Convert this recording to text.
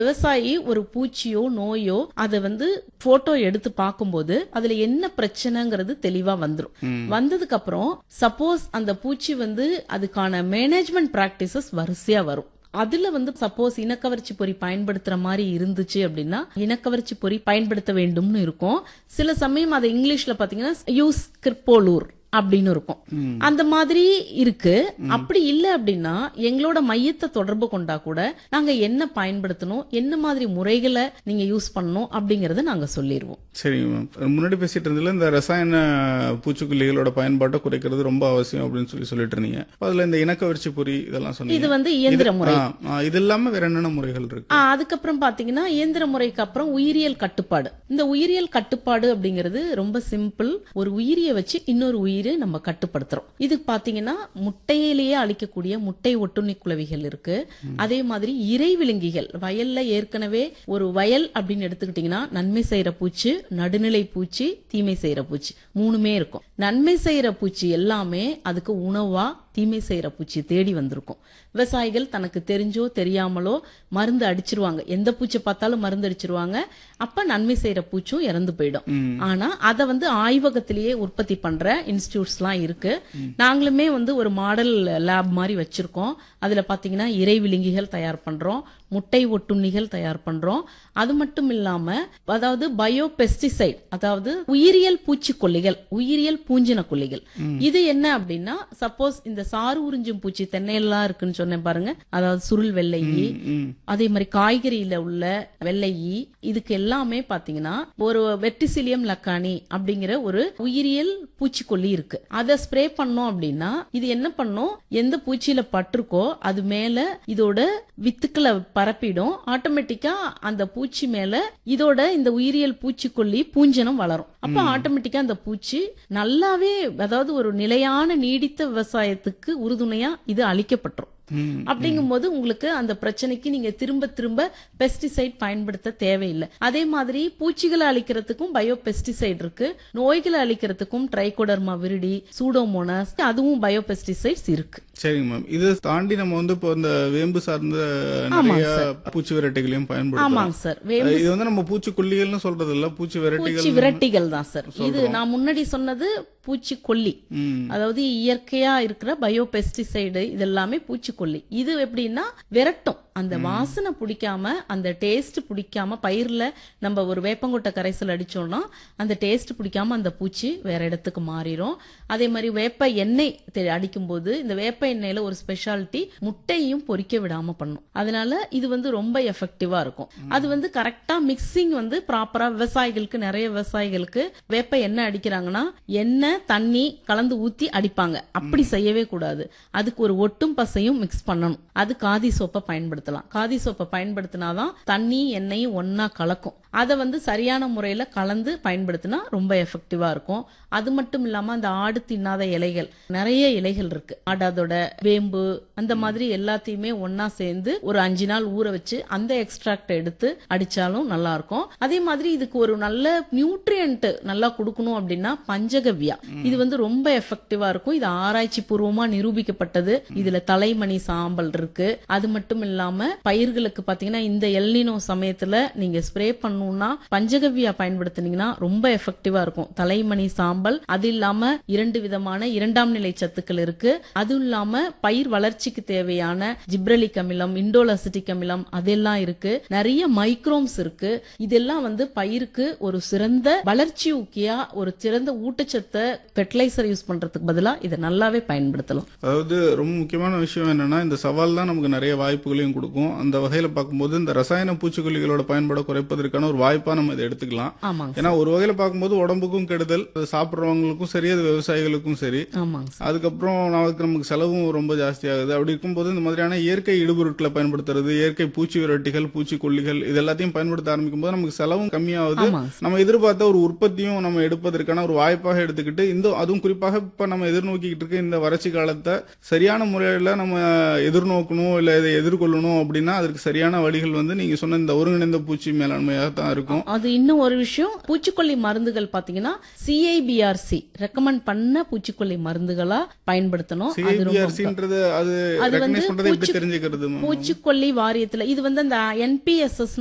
விவசாயி ஒரு பூச்சியோ நோயோ அதை வந்து போட்டோ எடுத்து பார்க்கும்போது அதுல என்ன பிரச்சனைங்கிறது தெளிவா வந்துரும் வந்ததுக்கு அப்புறம் சப்போஸ் அந்த பூச்சி வந்து அதுக்கான மேனேஜ்மெண்ட் பிராக்டிசஸ் வரிசையா வரும் அதுல வந்து சப்போஸ் இனக்கவர்ச்சி பொறி பயன்படுத்துற மாதிரி இருந்துச்சு அப்படின்னா இனக்கவர்ச்சி பொறி பயன்படுத்த வேண்டும்னு இருக்கும் சில சமயம் அதை இங்கிலீஷ்ல பாத்தீங்கன்னா யூஸ் கிரிப்போலூர் அப்படின்னு இருக்கும் அந்த மாதிரி இருக்கு அப்படி இல்ல அப்படின்னா எங்களோட மையத்தை தொடர்பு கொண்டா கூட நாங்க என்ன பயன்படுத்தணும் என்ன மாதிரி முறைகளை நீங்க யூஸ் பண்ணணும் அப்படிங்கறத நாங்க சொல்லிடுவோம் சரிங்க மேம் முன்னாடி பேசிட்டு இருந்ததுல இந்த ரசாயன பூச்சிக்கொல்லிகளோட பயன்பாட்டை குறைக்கிறது ரொம்ப அவசியம் அப்படின்னு சொல்லி சொல்லிட்டு இருந்தீங்க அப்ப அதுல இந்த இனக்கவர்ச்சி பொறி இதெல்லாம் இது சொன்னீங்க வந்து இயந்திர முறை ஆ, ஆ, இது இல்லாம வேற என்னென்ன முறைகள் இருக்கு ஆ, அதுக்கப்புறம் பாத்தீங்கன்னா இயந்திர முறைக்கு அப்புறம் உயிரியல் கட்டுப்பாடு இந்த உயிரியல் கட்டுப்பாடு அப்படிங்கிறது ரொம்ப சிம்பிள் ஒரு உயிரியை வச்சு இன்னொரு உயிரை நம்ம கட்டுப்படுத்துறோம் இது பாத்தீங்கன்னா முட்டையிலேயே அழிக்கக்கூடிய முட்டை ஒட்டுண்ணி குளவிகள் இருக்கு அதே மாதிரி இறை விலங்கிகள் வயல்ல ஏற்கனவே ஒரு வயல் அப்படின்னு எடுத்துக்கிட்டீங்கன்னா நன்மை செய்யற பூச்சி நடுநிலை பூச்சி தீமை செய்யற பூச்சி மூணுமே இருக்கும் நன்மை செய்யற பூச்சி எல்லாமே அதுக்கு உணவா தீமை செய்யற பூச்சி தேடி வந்திருக்கும் விவசாயிகள் தனக்கு தெரிஞ்சோ தெரியாமலோ மருந்து அடிச்சிருவாங்க எந்த பூச்சி பார்த்தாலும் மருந்து அடிச்சிருவாங்க அப்ப நன்மை செய்யற பூச்சும் இறந்து போயிடும் ஆனா அதை வந்து ஆய்வகத்திலேயே உற்பத்தி பண்ற இன்ஸ்டிடியூட்ஸ்லாம் இருக்கு நாங்களுமே வந்து ஒரு மாடல் லேப் மாதிரி வச்சிருக்கோம் அதுல பாத்தீங்கன்னா இறை விலங்கிகள் தயார் பண்றோம் முட்டை ஒட்டுண்ணிகள் தயார் பண்றோம் அது மட்டும் இல்லாம அதாவது பயோ பெஸ்டிசைட் அதாவது உயிரியல் பூச்சிக்கொல்லிகள் உயிரியல் பூஞ்சின கொல்லிகள் இது என்ன அப்படின்னா சப்போஸ் இந்த சாறு உறிஞ்சும் பூச்சி தென்னையெல்லாம் இருக்குன்னு சொன்னேன் பாருங்க அதாவது சுருள் வெள்ளையி அதே மாதிரி காய்கறியில உள்ள வெள்ளையி இதுக்கு எல்லாமே பாத்தீங்கன்னா ஒரு வெட்டிசிலியம் லக்கானி அப்படிங்கிற ஒரு உயிரியல் பூச்சிக்கொல்லி இருக்கு அதை ஸ்ப்ரே பண்ணோம் அப்படின்னா இது என்ன பண்ணும் எந்த பூச்சியில பட்டிருக்கோ அது மேல இதோட வித்துக்களை பரப்பிடும் ஆட்டோமேட்டிக்கா அந்த பூச்சி மேல இதோட இந்த உயிரியல் பூச்சிக்கொல்லி பூஞ்சனம் வளரும் அப்ப ஆட்டோமேட்டிக்கா அந்த பூச்சி நல்லாவே அதாவது ஒரு நிலையான நீடித்த விவசாயத்துக்கு உறுதுணையா இது அளிக்கப்பட்டுரும் ம். அப்படிங்கும்போது உங்களுக்கு அந்த பிரச்சனைக்கு நீங்க திரும்ப திரும்ப பெஸ்டிசைட் பயன்படுத்த தேவையில்லை அதே மாதிரி பூச்சிகளை அழிக்கிறதுக்கும் பயோ பெஸ்டிசைட் இருக்கு நோய்களை அழிக்கிறதுக்கும் ட்ரைகோடர்மா விரிடி சூடோமோனாஸ் அதுவும் பயோ பெஸ்டிசைட்ஸ் இருக்கு சரிங்க மேம் இதை தாண்டி நம்ம வந்து இப்போ இந்த வேம்பு சார்ந்த நிறைய பூச்சி விரட்டிகளையும் பயன்படுத்தலாம் ஆமாங்க சார் வே- இது வந்து நம்ம பூச்சிக்கொல்லிகள்னு சொல்றது இல்ல பூச்சி பூச்சி விரட்டிகள் விரட்டிகள் தான் சார் இது நான் முன்னாடி சொன்னது பூச்சிக்கொல்லி ம். அதாவது இயற்கையா இருக்கிற பயோ பெஸ்டிசைடு இதெல்லாமே பூச்சிக்கொல்லி இது எப்படின்னா விரட்டும் அந்த வாசனை பிடிக்காம அந்த டேஸ்ட் பிடிக்காம பயிர்ல நம்ம ஒரு வேப்பங்கொட்டை கரைசல் அடிச்சோம்னா அந்த டேஸ்ட் பிடிக்காம அந்த பூச்சி வேற இடத்துக்கு மாறிடும் அதே மாதிரி வேப்ப எண்ணெய் தெ- அடிக்கும்போது இந்த வேப்ப எண்ணெயில ஒரு ஸ்பெஷாலிட்டி முட்டையும் பொரிக்க விடாம பண்ணும் அதனால இது வந்து ரொம்ப எஃபெக்டிவா இருக்கும் அது வந்து கரெக்டா மிக்சிங் வந்து ப்ராப்பரா விவசாயிகளுக்கு நிறைய விவசாயிகளுக்கு வேப்ப எண்ணெய் அடிக்கிறாங்கன்னா எண்ணெய் தண்ணி கலந்து ஊத்தி அடிப்பாங்க அப்படி செய்யவே கூடாது அதுக்கு ஒரு ஒட்டும் பசையும் மிக்ஸ் பண்ணணும் அது காதி சோப்பை பயன்படுத்தலாம் காதி சோப்பை பயன்படுத்தினாதான் தண்ணி எண்ணெயும் ஒண்ணா கலக்கும் அதை வந்து சரியான முறையில கலந்து பயன்படுத்தினா ரொம்ப எஃபெக்டிவா இருக்கும் அது மட்டும் இல்லாம அந்த ஆடு தின்னாத இலைகள் நிறைய இலைகள் இருக்கு ஆடு அதோட வேம்பு அந்த மாதிரி எல்லாத்தையுமே ஒண்ணா சேர்ந்து ஒரு அஞ்சு நாள் ஊற வச்சு அந்த எக்ஸ்ட்ராக்ட் எடுத்து அடிச்சாலும் நல்லா இருக்கும் அதே மாதிரி இதுக்கு ஒரு நல்ல நியூட்ரியன்ட் நல்லா கொடுக்கணும் அப்படின்னா பஞ்சகவ்யா இது வந்து ரொம்ப எஃபெக்டிவா இருக்கும் இது ஆராய்ச்சி பூர்வமா நிரூபிக்கப்பட்டது இதுல தலைமணி சாம்பல் இருக்கு அது மட்டும் இல்லாம பயிர்களுக்கு பாத்தீங்கன்னா இந்த எல்னினோ சமயத்துல நீங்க ஸ்ப்ரே பண்ணணும்னா பஞ்சகவ்யா பயன்படுத்தினீங்கன்னா ரொம்ப எஃபெக்டிவா இருக்கும் தலைமணி சாம்பல் அது இல்லாம இரண்டு விதமான இரண்டாம் நிலை சத்துக்கள் இருக்கு அதுவும் இல்லாம பயிர் வளர்ச்சிக்கு தேவையான ஜிப்ரலிக் அமிலம் இண்டோல் அசிட்டிக் அமிலம் அதெல்லாம் இருக்கு நிறைய மைக்ரோம்ஸ் இருக்கு இதெல்லாம் வந்து பயிருக்கு ஒரு சிறந்த வளர்ச்சி ஊக்கியா ஒரு சிறந்த ஊட்டச்சத்தை ஃபெர்டிலைசர் யூஸ் பண்றதுக்கு பதிலா இதை நல்லாவே பயன்படுத்தலாம் அதாவது ரொம்ப முக்கியமான விஷயம் என்னன்னா இந்த சவால் தான் நமக்கு நிறைய வாய்ப்புகளையும் கொடுக்கும் அந்த வகையில பார்க்கும்போது இந்த ரசாயன பூச்சிக்கொல்லிகளோட பயன்பாடை குறைப்பதற்கான ஒரு வாய்ப்பா நம்ம இதை எடுத்துக்கலாம் ஆமாங்க ஏன்னா ஒரு வகையில பார்க்கும்போது உடம்புக்கும் கெடுதல் அது சாப்பிடுறவங்களுக்கும் சரி அது விவசாயிகளுக்கும் சரி ஆமாங்க சார் அதுக்கப்புறம் நமக்கு நமக்கு செலவும் ரொம்ப ஜாஸ்தியாகுது அப்படி இருக்கும்போது இந்த மாதிரியான இயற்கை இடுபொருட்களை பயன்படுத்துறது இயற்கை பூச்சி விரட்டிகள் பூச்சிக்கொல்லிகள் இது எல்லாத்தையும் பயன்படுத்த ஆரம்பிக்கும் போது நமக்கு செலவும் கம்மியாகுது ஆமாங்க நம்ம எதிர்பார்த்த ஒரு உற்பத்தியும் நம்ம எடுப்பதற்கான ஒரு வாய்ப்பாக எடுத்துக்கிட்டு இந்த அதுவும் குறிப்பாக இப்ப நம்ம எதிர்நோக்கிக்கிட்டு இருக்க இந்த வறட்சி காலத்தை சரியான முறையில நம்ம எதிர்நோக்கணும் இல்ல இதை எதிர்கொள்ளணும் அப்படின்னா அதற்கு சரியான வழிகள் வந்து நீங்க சொன்ன இந்த ஒருங்கிணைந்த பூச்சி மேலாண்மையாக தான் இருக்கும் அது இன்னும் ஒரு விஷயம் பூச்சிக்கொல்லி மருந்துகள் பாத்தீங்கன்னா சிஐபிஆர்சி ரெக்கமெண்ட் பண்ண பூச்சிக்கொல்லி மருந்துகளா பயன்படுத்தணும் அது ரொம்ப சிஐபிஆர்சின்றது அது அது வந்து ரெக்கக்னைஸ் பண்றது எப்படி பூச்சி- தெரிஞ்சுக்கிறது மேம் பூச்சிக்கொல்லி வாரியத்துல இது வந்து அந்த என்பிஎஸ்எஸ்